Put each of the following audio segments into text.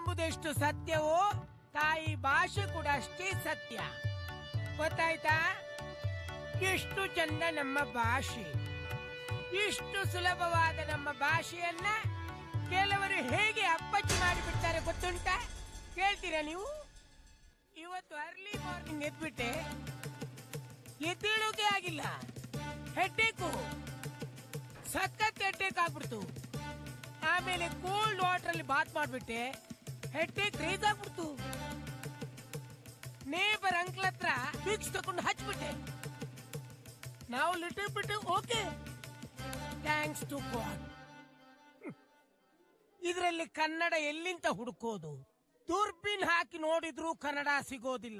ಎಂಬುದೆಷ್ಟು ಸತ್ಯವೋ ತಾಯಿ ಭಾಷೆ ಕೂಡ ಅಷ್ಟೇ ಸತ್ಯ ಗೊತ್ತಾಯ್ತಾ ಎಷ್ಟು ಚಂದ ನಮ್ಮ ಭಾಷೆ ಇಷ್ಟು ಸುಲಭವಾದ ನಮ್ಮ ಭಾಷೆಯನ್ನ ಕೆಲವರು ಹೇಗೆ ಅಪ್ಪಚ್ಚಿ ಮಾಡಿಬಿಡ್ತಾರೆ ಗೊತ್ತುಂಟಾ ಕೇಳ್ತೀರಾ ನೀವು ಇವತ್ತು ಅರ್ಲಿ ಮಾರ್ನಿಂಗ್ ಎದ್ಬಿಟ್ಟೆ ಎದ್ದೇಳೋಕೆ ಆಗಿಲ್ಲ ಹೆಡ್ಡೇಕು ಸಖತ್ ಹೆಡ್ಡೇಕ್ ಆಗ್ಬಿಡ್ತು ಆಮೇಲೆ ಕೋಲ್ಡ್ ವಾಟರ್ ಅಲ್ಲಿ ಬಾತ್ ಮಾಡ್ಬಿಟ್ಟೆ ಹೆಡ್ಡೇಕ್ ರೇಸ್ ಆಗ್ಬಿಡ್ತು ನೇಬರ್ ಅಂಕ್ಲ್ ಹತ್ರ ಫಿಕ್ಸ್ ತಗೊಂಡು ಹಚ್ಬಿಟ್ಟೆ ನಾವು ಲಿಟಲ್ ಬಿಟ್ಟು ಓಕೆ ಥ್ಯಾಂಕ್ಸ್ ಟು ಗಾಡ್ ಇದರಲ್ಲಿ ಕನ್ನಡ ಎಲ್ಲಿಂದ ಹುಡುಕೋದು ದೂರ್ಬೀನ್ ಹಾಕಿ ನೋಡಿದ್ರೂ ಕನ್ನಡ ಸಿಗೋದಿಲ್ಲ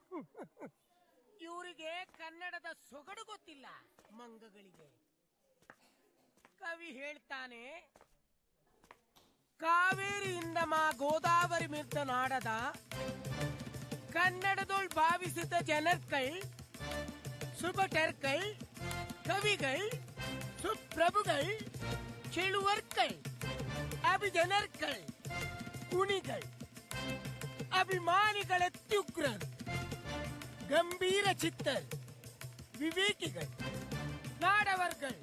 ಇವರಿಗೆ ಕನ್ನಡದ ಸೊಗಡು ಗೊತ್ತಿಲ್ಲ ಮಂಗಗಳಿಗೆ ಕವಿ ಹೇಳ್ತಾನೆ ಕಾವೇರಿಯಿಂದ ಮಾ ಗೋದಾವರಿ ಮಿರ್ದ ನಾಡದ ಕನ್ನಡದೋಳ್ ಭಾವಿಸಿದ ಜನರ್ಕಳ್ சுபட்டர்கள் கவிகள் சுப்பிரபுகள் செழுவர்கள் அபிஜனர்கள் குணிகள் ಅಭಿಮಾನಿಗಳ ಅತ್ಯುಗ್ರರು ಗಂಭೀರ ಚಿತ್ತರ್ ವಿವೇಕಿಗಳು ನಾಡವರ್ಗಳು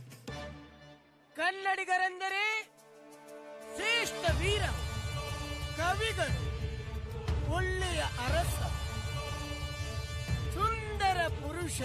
ಕನ್ನಡಿಗರೆಂದರೆ ಶ್ರೇಷ್ಠ ವೀರ ಕವಿಗಳು ಒಳ್ಳೆಯ ಅರಸ ಸುಂದರ ಪುರುಷ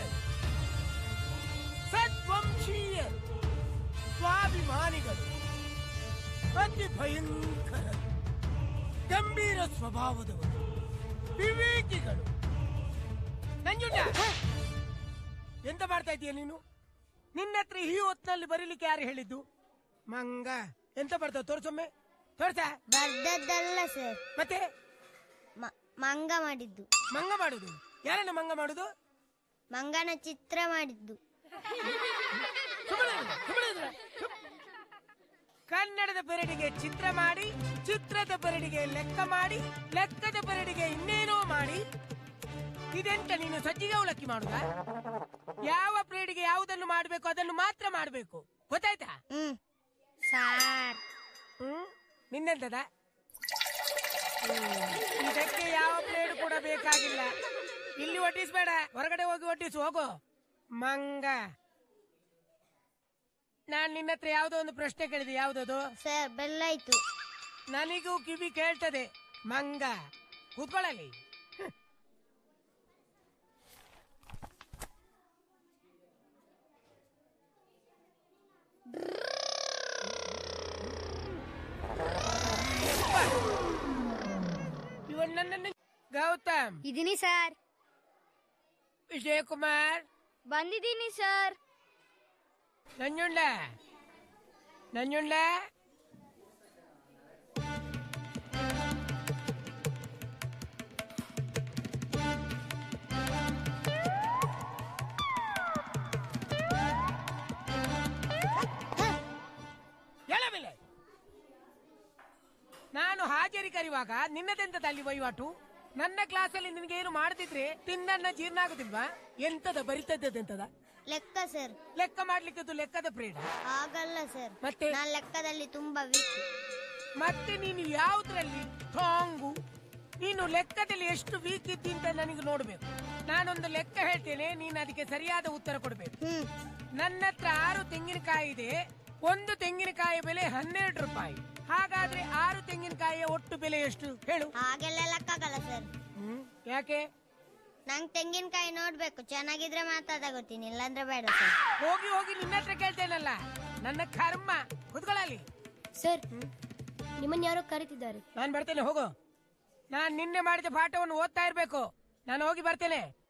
ಸದ್ವಂಶೀಯರು ಸ್ವಾಭಿಮಾನಿಗಳು ಅತಿ ಭಯಂಕರ ಗಂಭೀರ ಸ್ವಭಾವದವರು ವಿವೇಕಿಗಳು ನಂಜುಂಡ ಎಂತ ಮಾಡ್ತಾ ಇದೀಯ ನೀನು ನಿನ್ನ ಹತ್ರ ಈ ಹೊತ್ತಿನಲ್ಲಿ ಬರೀಲಿಕ್ಕೆ ಯಾರು ಹೇಳಿದ್ದು ಮಂಗ ಎಂತ ಬರ್ತಾವ ತೋರ್ಸೊಮ್ಮೆ ತೋರ್ಸ ಬರ್ದದ್ದಲ್ಲ ಸರ್ ಮತ್ತೆ ಮ- ಮಂಗ ಮಾಡಿದ್ದು ಮಂಗ ಮಾಡುದು ಯಾರನ್ನ ಮಂಗ ಮಾಡುದು ಮಂಗನ ಚಿತ್ರ ಮಾಡಿದ್ದು ಸುಮ್ಮನೆ ಇರು, ಸುಮ್ಮನೆ ಇರು. ಸುಮ್- ಕನ್ನಡದ ಪೆರಡಿಗೆ ಚಿತ್ರ ಮಾಡಿ ಚಿತ್ರದ ಪೆರಡಿಗೆ ಲೆಕ್ಕ ಮಾಡಿ ಲೆಕ್ಕದ ಪೆರಡಿಗೆ ಇನ್ನೇನೋ ಮಾಡಿ ಇದೆಂತ ನೀನು ಸಜ್ಜಿಗೆ ಅವಲಕ್ಕಿ ಮಾಡುದ ಯಾವ ಪೆರಡಿಗೆ ಯಾವುದನ್ನು ಮಾಡಬೇಕು ಅದನ್ನು ಮಾತ್ರ ಮಾಡಬೇಕು ಗೊತ್ತಾಯ್ತಾ ಹ್ಮ್ ಸಾರ್ ಹ್ಮ್ ನಿನ್ನೆಂತದ ಹ್ಮ್. ಇದಕ್ಕೆ ಯಾವ ಪ್ಲೇಟ್ ಕೂಡ ಬೇಕಾಗಿಲ್ಲ ಇಲ್ಲಿ ಒಟ್ಟಿಸ್ಬೇಡ ಹೊರಗಡೆ ಹೋಗಿ ಒಟ್ಟಿಸು ಹೋಗು ಮಂಗ ನಾನ್ ನಿನ್ನ ಹತ್ರ ಯಾವ್ದೋ ಒಂದು ಪ್ರಶ್ನೆ ಕೇಳಿದೆ ಯಾವ್ದದು ಸರ್ ಬೆಲ್ಲಾಯ್ತು ನನಗೂ ಕಿವಿ ಕೇಳ್ತದೆ ಮಂಗ ಕೂತ್ಕೊಳ್ಳಲಿ ಇವನ್ ನನ್ನನ್ನು ಗೌತಮ್ ಇದೀನಿ ಸರ್ ವಿಜಯಕುಮಾರ್ ಬಂದಿದ್ದೀನಿ ಸರ್ ನಂಜುಂಡ ನಂಜುಂಡ ಎಳ ಮೇಲೆ ನಾನು ಹಾಜರಿ ಕರೆಯುವಾಗ ನಿನ್ನದೆಂತದ ಅಲ್ಲಿ ವಹಿವಾಟು ನನ್ನ ಕ್ಲಾಸಲ್ಲಿ ನಿನಗೆ ಏನು ಮಾಡದಿದ್ರೆ ತಿನ್ನನ್ನ ಜೀರ್ಣ ಆಗುದಿಲ್ವಾ ಎಂತದ ಬರಿತದ್ದೆಂತದ ಲೆಕ್ಕ ಸರ್ ಲೆಕ್ಕ ಮಾಡ್ಲಿಕ್ಕೆ ಲೆಕ್ಕದ ಪ್ರೇಡ ಆಗಲ್ಲ ಸರ್ ಮತ್ತೆ ನಾನ್ ಲೆಕ್ಕದಲ್ಲಿ ತುಂಬಾ ವೀಕ್ ಮತ್ತೆ ನೀನು ಯಾವುದ್ರಲ್ಲಿ ಸ್ಟ್ರಾಂಗು ನೀನು ಲೆಕ್ಕದಲ್ಲಿ ಎಷ್ಟು ವೀಕ್ ಇದ್ದಿ ಅಂತ ನನಗೆ ನೋಡ್ಬೇಕು ನಾನೊಂದು ಲೆಕ್ಕ ಹೇಳ್ತೇನೆ ನೀನು ಅದಕ್ಕೆ ಸರಿಯಾದ ಉತ್ತರ ಕೊಡ್ಬೇಕು ಹ್ಮ್ ನನ್ನ ಹತ್ರ ಆರು ತೆಂಗಿನಕಾಯಿ ಇದೆ ಒಂದು ತೆಂಗಿನಕಾಯಿ ಬೆಲೆ ಹನ್ನೆರಡು ರೂಪಾಯಿ ಹಾಗಾದ್ರೆ ಆರು ತೆಂಗಿನಕಾಯಿಯ ಒಟ್ಟು ಬೆಲೆ ಎಷ್ಟು ಹೇಳು ಹಾಗೆಲ್ಲ ಲೆಕ್ಕಾಗಲ್ಲ ಸರ್ ಹ್ಮ್ ಯಾಕೆ ನಂಗ್ ತೆಂಗಿನಕಾಯಿ ನೋಡ್ಬೇಕು ಚೆನ್ನಾಗಿದ್ರೆ ಮಾತಾಡಗೋತೀನಿ ಇಲ್ಲಾಂದ್ರೆ ಬೇಡ ಸರ್ ಹೋಗಿ ಹೋಗಿ ನಿನ್ನ ಹತ್ರ ಕೇಳ್ತೇನಲ್ಲ ನನ್ನ ಕರ್ಮ ಕುತ್ಕೊಳ್ಳಲಿ ಸರ್ ನಿಮ್ಮನ್ನ ಯಾರೋ ಕರೀತಿದ್ದಾರೆ ನಾನ್ ಬರ್ತೇನೆ ಹೋಗು ನಾನ್ ನಿನ್ನೆ ಮಾಡಿದ ಪಾಠವನ್ನು ಓದ್ತಾ ಇರ್ಬೇಕು ನಾನು ಹೋಗಿ ಬರ್ತೇನೆ